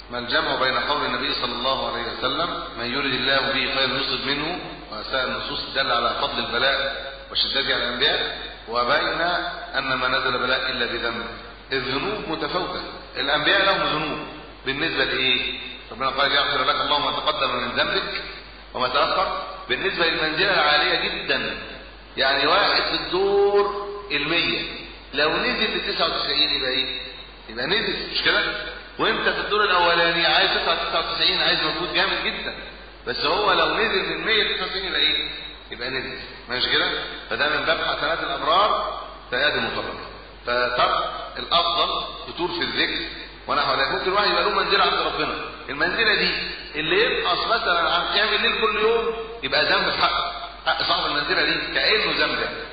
ما الجمع بين قول النبي صلى الله عليه وسلم من يريد الله به خير يصب منه وسائر النصوص تدل على فضل البلاء وشدته على الانبياء وبين ان ما نزل بلاء الا بذنب الذنوب متفاوته الانبياء لهم ذنوب بالنسبه لايه ربنا قال يغفر لك الله ما تقدم من ذنبك وما تاخر بالنسبه للمنزله العاليه جدا يعني واحد في الدور المية لو نزل ل 99 يبقى ايه يبقى نزل مش كده وانت في الدور الاولاني عايز تطلع 99 عايز مجهود جامد جدا بس هو لو نزل من 100 ل 99 يبقى ايه يبقى نزل ماشي كده فده من باب حسنات الابرار فياد المطلق فترك الافضل فتور في الذكر ونحو ذلك ممكن واحد يبقى له منزله عند ربنا المنزله دي اللي ينقص مثلا عن قيام الليل كل يوم يبقى ذنب في حق حق صاحب المنزله دي كانه ذنب